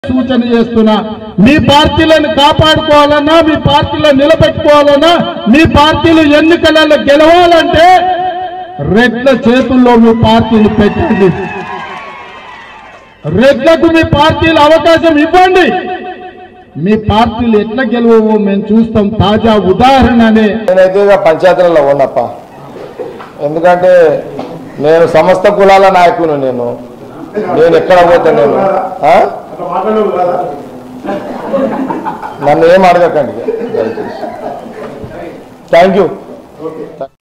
సూచన చేస్తున్నా మీ పార్టీలను కాపాడుకోవాలన్నా మీ పార్టీలను నిలబెట్టుకోవాలన్నా మీ పార్టీలు ఎన్నికలలో గెలవాలంటే రెడ్ల చేతుల్లో మీ పార్టీని పెట్టండి రెడ్లకు మీ పార్టీలు అవకాశం ఇవ్వండి మీ పార్టీలు ఎట్లా గెలవవో మేము చూస్తాం తాజా ఉదాహరణనే నేనైతే ఇక పంచాయతీలలో ఉన్నప్ప ఎందుకంటే నేను సమస్త కులాల నాయకుని నేను నేను ఎక్కడ పోతా నేను ఆ? నన్ను ఏం అడగకండి థ్యాంక్ యూ